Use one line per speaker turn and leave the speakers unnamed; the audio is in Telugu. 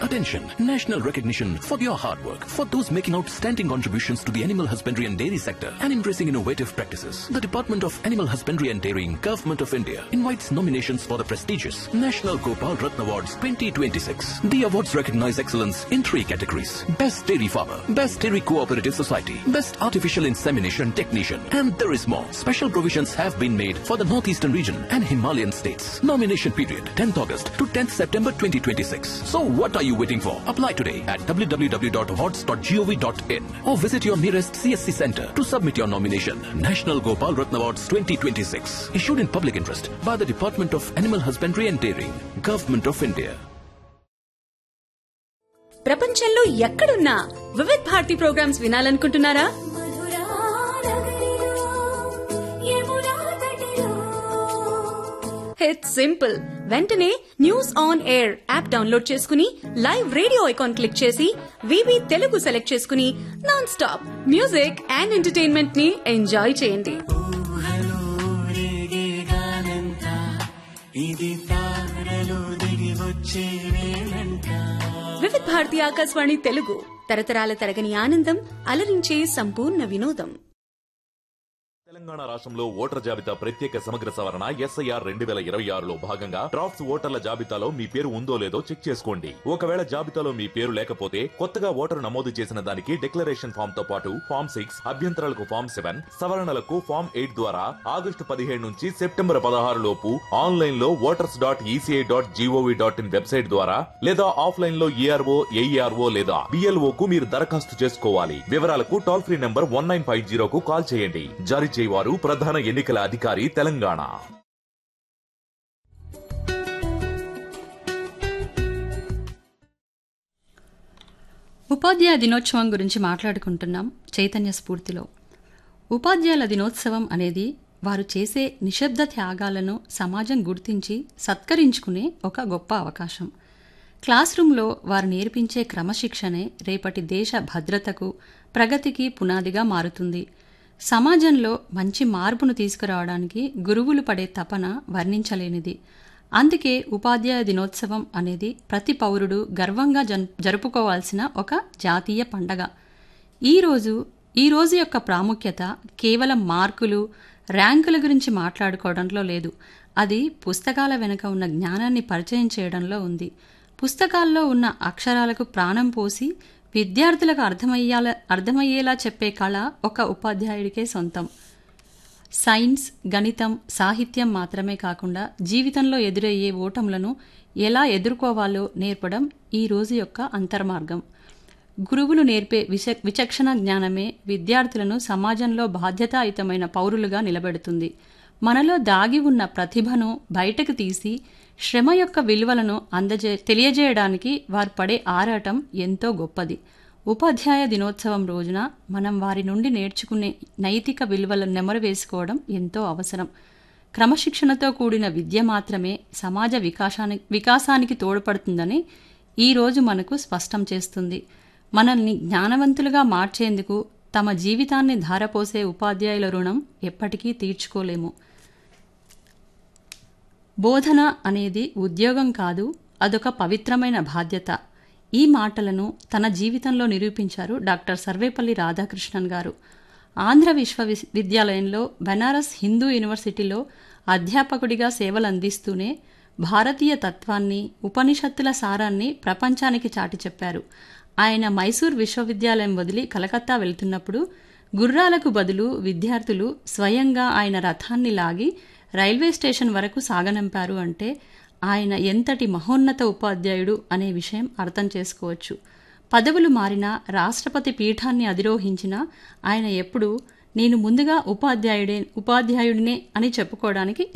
Attention! National recognition for your hard work, for those making outstanding contributions to the animal husbandry and dairy sector and embracing innovative practices. The Department of Animal Husbandry and Dairying, Government of India invites nominations for the prestigious National Gopal Ratna Awards 2026. The awards recognize excellence in three categories. Best Dairy Farmer, Best Dairy Cooperative Society, Best Artificial Insemination Technician, and there is more. Special provisions have been made for the Northeastern region and Himalayan states. Nomination period 10th August to 10th September 2026. So what are you waiting for? Apply today at www.awards.gov.in or visit your nearest CSC center to submit your nomination. National Gopal Ratna Awards 2026. Issued in public interest by the Department of Animal Husbandry and Dairying, Government of India.
ప్రపంచంలో ఎక్కడున్నా వివిధ్ భారతి ప్రోగ్రామ్స్ వినాలనుకుంటున్నారా ఇట్స్ సింపుల్ వెంటనే news on air app download చేసుకుని లైవ్ రేడియో ఐకాన్ క్లిక్ చేసి వివి తెలుగు సెలెక్ట్ చేసుకుని non stop music and entertainment ని ఎంజాయ్ చేయండి వివిధ్ భారతి ఆకాశవాణి తెలుగు తరతరాల తరగని ఆనందం అలరించే సంపూర్ణ వినోదం
తెలంగాణ రాష్ట్రంలో ఓటర్ జాబితా ప్రత్యేక సమగ్ర సవరణ ఎస్ఐఆర్ రెండు వేల ఇరవై ఆరులో భాగంగా డ్రాఫ్ట్స్ ఓటర్ల జాబితాలో మీ పేరు ఉందో లేదో చెక్ చేసుకోండి ఒకవేళ జాబితాలో మీ పేరు లేకపోతే కొత్తగా ఓటరు నమోదు చేసిన దానికి డిక్లరేషన్ ఫామ్ తో పాటు ఫామ్ సిక్స్ అభ్యంతరాలకు ఫామ్ సెవెన్ సవరణలకు ఫామ్ ఎయిట్ ద్వారా ఆగస్టు పదిహేడు నుంచి సెప్టెంబర్ పదహారు లోపు ఆన్లైన్ లో voters dot ECI dot gov dot in website ద్వారా లేదా ఆఫ్లైన్ లో ఈఆర్ఓ ఏఈఆర్ఓ లేదా బిఎల్ఓ కు మీరు దరఖాస్తు చేసుకోవాలి వివరాలకు toll free number one nine five జీరోకు కాల్ చేయండి జారీ చేయవారు ప్రధాన ఎన్నికల అధికారి తెలంగాణ
ఉపాధ్యాయ దినోత్సవం గురించి మాట్లాడుకుంటున్నాం చైతన్య స్ఫూర్తిలో ఉపాధ్యాయుల దినోత్సవం అనేది వారు చేసే నిశ్శబ్ద త్యాగాలను సమాజం గుర్తించి సత్కరించుకునే ఒక గొప్ప అవకాశం క్లాస్ రూంలో వారు నేర్పించే క్రమశిక్షణే రేపటి దేశ భద్రతకు ప్రగతికి పునాదిగా మారుతుంది సమాజంలో మంచి మార్పును తీసుకురావడానికి గురువులు పడే తపన వర్ణించలేనిది అందుకే ఉపాధ్యాయ దినోత్సవం అనేది ప్రతి పౌరుడు గర్వంగా జన్ జరుపుకోవాల్సిన ఒక జాతీయ పండగ ఈరోజు ఈ రోజు యొక్క ప్రాముఖ్యత కేవలం మార్కులు ర్యాంకుల గురించి మాట్లాడుకోవడంలో లేదు అది పుస్తకాల వెనుక ఉన్న జ్ఞానాన్ని పరిచయం చేయడంలో ఉంది పుస్తకాల్లో ఉన్న అక్షరాలకు ప్రాణం పోసి విద్యార్థులకు అర్థమయ్యేలా అర్థమయ్యేలా చెప్పే కళ ఒక ఉపాధ్యాయుడికే సొంతం సైన్స్ గణితం సాహిత్యం మాత్రమే కాకుండా జీవితంలో ఎదురయ్యే ఓటములను ఎలా ఎదుర్కోవాలో నేర్పడం ఈ రోజు యొక్క అంతర్మార్గం గురువులు నేర్పే విచ విచక్షణ జ్ఞానమే విద్యార్థులను సమాజంలో బాధ్యతాయుతమైన పౌరులుగా నిలబెడుతుంది మనలో దాగి ఉన్న ప్రతిభను బయటకు తీసి శ్రమ యొక్క విలువలను అందజే తెలియజేయడానికి వారు పడే ఆరాటం ఎంతో గొప్పది ఉపాధ్యాయ దినోత్సవం రోజున మనం వారి నుండి నేర్చుకునే నైతిక విలువలను నెమరు వేసుకోవడం ఎంతో అవసరం క్రమశిక్షణతో కూడిన విద్య మాత్రమే సమాజ వికాసానికి వికాసానికి తోడ్పడుతుందని ఈ రోజు మనకు స్పష్టం చేస్తుంది మనల్ని జ్ఞానవంతులుగా మార్చేందుకు తమ జీవితాన్ని ధారపోసే ఉపాధ్యాయుల రుణం ఎప్పటికీ తీర్చుకోలేము బోధన అనేది ఉద్యోగం కాదు అదొక పవిత్రమైన బాధ్యత ఈ మాటలను తన జీవితంలో నిరూపించారు డాక్టర్ సర్వేపల్లి రాధాకృష్ణన్ గారు ఆంధ్ర విశ్వవిద్యాలయంలో బెనారస్ హిందూ యూనివర్సిటీలో అధ్యాపకుడిగా సేవలు అందిస్తూనే భారతీయ తత్వాన్ని ఉపనిషత్తుల సారాన్ని ప్రపంచానికి చాటి చెప్పారు ఆయన మైసూర్ విశ్వవిద్యాలయం వదిలి కలకత్తా వెళ్తున్నప్పుడు గుర్రాలకు బదులు విద్యార్థులు స్వయంగా ఆయన రథాన్ని లాగి రైల్వే స్టేషన్ వరకు సాగనంపారు అంటే ఆయన ఎంతటి మహోన్నత ఉపాధ్యాయుడు అనే విషయం అర్థం చేసుకోవచ్చు పదవులు మారినా రాష్ట్రపతి పీఠాన్ని అధిరోహించిన ఆయన ఎప్పుడూ నేను ముందుగా ఉపాధ్యాయుడే ఉపాధ్యాయుడినే అని చెప్పుకోవడానికి